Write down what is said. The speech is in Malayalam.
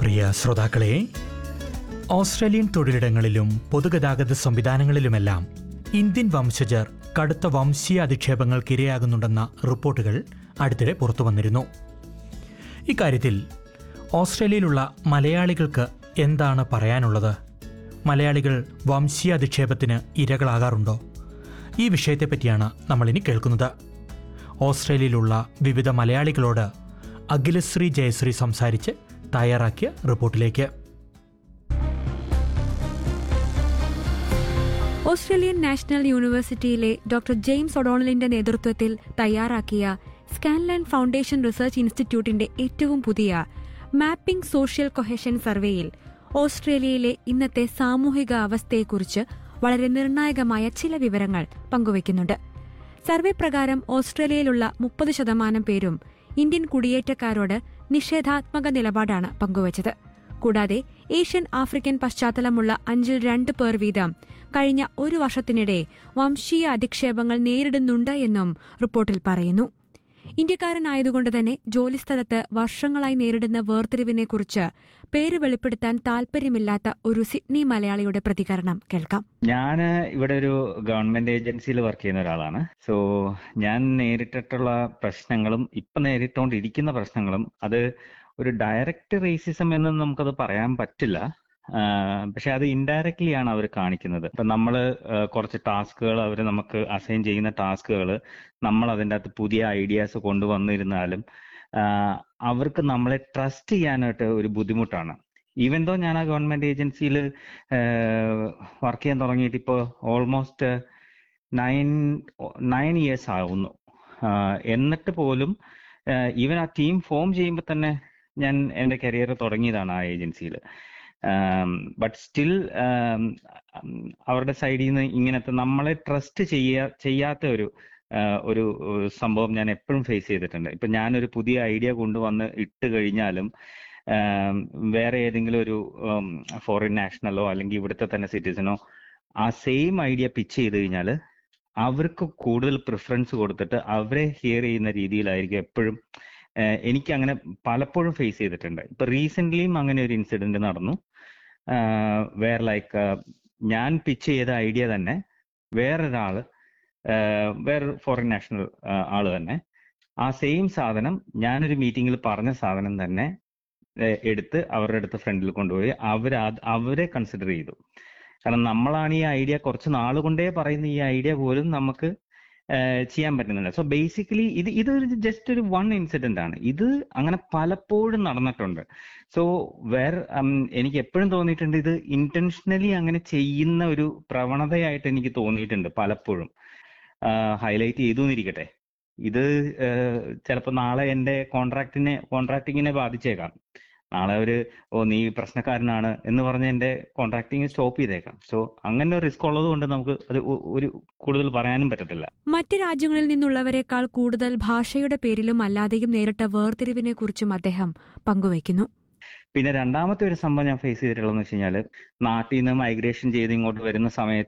പ്രിയ ശ്രോതാക്കളെ ഓസ്ട്രേലിയൻ തൊഴിലിടങ്ങളിലും പൊതുഗതാഗത സംവിധാനങ്ങളിലുമെല്ലാം ഇന്ത്യൻ വംശജർ കടുത്ത വംശീയ അധിക്ഷേപങ്ങൾക്ക് ഇരയാകുന്നുണ്ടെന്ന റിപ്പോർട്ടുകൾ അടുത്തിടെ പുറത്തു വന്നിരുന്നു ഇക്കാര്യത്തിൽ ഓസ്ട്രേലിയയിലുള്ള മലയാളികൾക്ക് എന്താണ് പറയാനുള്ളത് മലയാളികൾ വംശീയ അധിക്ഷേപത്തിന് ഇരകളാകാറുണ്ടോ ഈ വിഷയത്തെപ്പറ്റിയാണ് നമ്മളിനി കേൾക്കുന്നത് ഓസ്ട്രേലിയയിലുള്ള വിവിധ മലയാളികളോട് അഖിലശ്രീ ജയശ്രീ സംസാരിച്ച് തയ്യാറാക്കിയ റിപ്പോർട്ടിലേക്ക് ഓസ്ട്രേലിയൻ നാഷണൽ യൂണിവേഴ്സിറ്റിയിലെ ഡോക്ടർ ജെയിംസ് ഒഡോണലിന്റെ നേതൃത്വത്തിൽ തയ്യാറാക്കിയ സ്കാൻലാൻഡ് ഫൗണ്ടേഷൻ റിസർച്ച് ഇൻസ്റ്റിറ്റ്യൂട്ടിന്റെ ഏറ്റവും പുതിയ മാപ്പിംഗ് സോഷ്യൽ കൊഹഷൻ സർവേയിൽ ഓസ്ട്രേലിയയിലെ ഇന്നത്തെ സാമൂഹിക അവസ്ഥയെക്കുറിച്ച് വളരെ നിർണായകമായ ചില വിവരങ്ങൾ പങ്കുവയ്ക്കുന്നുണ്ട് സർവേ പ്രകാരം ഓസ്ട്രേലിയയിലുള്ള മുപ്പത് ശതമാനം പേരും ഇന്ത്യൻ കുടിയേറ്റക്കാരോട് നിഷേധാത്മക നിലപാടാണ് പങ്കുവച്ചത് കൂടാതെ ഏഷ്യൻ ആഫ്രിക്കൻ പശ്ചാത്തലമുള്ള അഞ്ചിൽ രണ്ട് പേർ വീതം കഴിഞ്ഞ ഒരു വർഷത്തിനിടെ വംശീയ അധിക്ഷേപങ്ങൾ നേരിടുന്നുണ്ട് എന്നും റിപ്പോർട്ടിൽ പറയുന്നു ഇന്ത്യക്കാരനായതുകൊണ്ട് തന്നെ ജോലിസ്ഥലത്ത് വർഷങ്ങളായി നേരിടുന്ന വേർതിരിവിനെക്കുറിച്ച് പേര് വെളിപ്പെടുത്താൻ താൽപര്യമില്ലാത്ത ഒരു സിഡ്നി മലയാളിയുടെ പ്രതികരണം കേൾക്കാം ഞാൻ ഇവിടെ ഒരു ഗവൺമെന്റ് ഏജൻസിയിൽ വർക്ക് ചെയ്യുന്ന ഒരാളാണ് സോ ഞാൻ നേരിട്ടിട്ടുള്ള പ്രശ്നങ്ങളും ഇപ്പൊ നേരിട്ടുകൊണ്ടിരിക്കുന്ന പ്രശ്നങ്ങളും അത് ഒരു ഡയറക്റ്റ് റേസിസം എന്ന് നമുക്കത് പറയാൻ പറ്റില്ല ആഹ് പക്ഷെ അത് ഇൻഡയറക്ട്ലി ആണ് അവർ കാണിക്കുന്നത് ഇപ്പൊ നമ്മൾ കുറച്ച് ടാസ്കുകൾ അവർ നമുക്ക് അസൈൻ ചെയ്യുന്ന ടാസ്കുകൾ നമ്മൾ അതിൻ്റെ അകത്ത് പുതിയ ഐഡിയാസ് കൊണ്ടുവന്നിരുന്നാലും ആഹ് അവർക്ക് നമ്മളെ ട്രസ്റ്റ് ചെയ്യാനായിട്ട് ഒരു ബുദ്ധിമുട്ടാണ് ഈവൻ ദോ ഞാൻ ആ ഗവൺമെന്റ് ഏജൻസിയിൽ വർക്ക് ചെയ്യാൻ തുടങ്ങിയിട്ട് ഇപ്പോൾ ഓൾമോസ്റ്റ് നയൻ നയൻ ഇയേഴ്സ് ആവുന്നു ആഹ് എന്നിട്ട് പോലും ഈവൻ ആ ടീം ഫോം ചെയ്യുമ്പോൾ തന്നെ ഞാൻ എൻ്റെ കരിയർ തുടങ്ങിയതാണ് ആ ഏജൻസിയിൽ ബട്ട് സ്റ്റിൽ അവരുടെ സൈഡിൽ നിന്ന് ഇങ്ങനത്തെ നമ്മളെ ട്രസ്റ്റ് ചെയ്യാ ചെയ്യാത്ത ഒരു ആഹ് ഒരു ഒരു സംഭവം ഞാൻ എപ്പോഴും ഫേസ് ചെയ്തിട്ടുണ്ട് ഇപ്പൊ ഞാനൊരു പുതിയ ഐഡിയ കൊണ്ടുവന്ന് ഇട്ട് കഴിഞ്ഞാലും ആം, വേറെ ഏതെങ്കിലും ഒരു ഫോറിൻ നാഷണലോ അല്ലെങ്കിൽ ഇവിടുത്തെ തന്നെ സിറ്റിസനോ ആ സെയിം ഐഡിയ പിച്ച് ചെയ്ത് കഴിഞ്ഞാൽ അവർക്ക് കൂടുതൽ പ്രിഫറൻസ് കൊടുത്തിട്ട് അവരെ ഹിയർ ചെയ്യുന്ന രീതിയിലായിരിക്കും എപ്പോഴും ആഹ് എനിക്ക് അങ്ങനെ പലപ്പോഴും ഫേസ് ചെയ്തിട്ടുണ്ട് ഇപ്പൊ റീസെന്റ്ലിയും അങ്ങനെ ഒരു ഇൻസിഡന്റ് നടന്നു വേർ ലൈക്ക് ഞാൻ പിച്ച് ചെയ്ത ഐഡിയ തന്നെ വേറൊരാള് ആഹ് വേറൊരു ഫോറിൻ നാഷണൽ ആള് തന്നെ ആ സെയിം സാധനം ഞാനൊരു മീറ്റിംഗിൽ പറഞ്ഞ സാധനം തന്നെ ഏഹ് എടുത്ത് അവരുടെ അടുത്ത് ഫ്രണ്ടിൽ കൊണ്ടുപോയി അവർ അവരെ കൺസിഡർ ചെയ്തു കാരണം നമ്മളാണ് ഈ ഐഡിയ കുറച്ച് നാൾ കൊണ്ടേ പറയുന്ന ഈ ഐഡിയ പോലും നമുക്ക് ഏഹ് ചെയ്യാൻ പറ്റുന്നില്ല സോ ബേസിക്കലി ഇത് ഇതൊരു ജസ്റ്റ് ഒരു വൺ ഇൻസിഡന്റ് ആണ് ഇത് അങ്ങനെ പലപ്പോഴും നടന്നിട്ടുണ്ട് സോ വേറെ എനിക്ക് എപ്പോഴും തോന്നിയിട്ടുണ്ട് ഇത് ഇന്റൻഷനലി അങ്ങനെ ചെയ്യുന്ന ഒരു പ്രവണതയായിട്ട് എനിക്ക് തോന്നിയിട്ടുണ്ട് പലപ്പോഴും ഹൈലൈറ്റ് ചെയ്തു എന്നിരിക്കട്ടെ ഇത് ചിലപ്പോൾ നാളെ എൻ്റെ കോൺട്രാക്റ്റിനെ കോൺട്രാക്ടിങ്ങിനെ ബാധിച്ചേക്കാം നാളെ ഒരു ഓ നീ പ്രശ്നക്കാരനാണ് എന്ന് പറഞ്ഞ് എൻ്റെ കോൺട്രാക്ടിങ് സ്റ്റോപ്പ് ചെയ്തേക്കാം സോ അങ്ങനെ ഒരു റിസ്ക് ഉള്ളത് കൊണ്ട് നമുക്ക് അത് ഒ- ഒരു കൂടുതൽ പറയാനും പറ്റത്തില്ല മറ്റ് രാജ്യങ്ങളിൽ നിന്നുള്ളവരെക്കാൾ കൂടുതൽ ഭാഷയുടെ പേരിലും അല്ലാതെയും നേരിട്ട വേർതിരിവിനെക്കുറിച്ചും അദ്ദേഹം പങ്കുവയ്ക്കുന്നു പിന്നെ രണ്ടാമത്തെ ഒരു സംഭവം ഞാൻ ഫേസ് ചെയ്തിട്ടുള്ളതെന്ന് വെച്ച് കഴിഞ്ഞാൽ നാട്ടിൽ നിന്ന് മൈഗ്രേഷൻ ചെയ്ത് ഇങ്ങോട്ട് വരുന്ന സമയത്ത്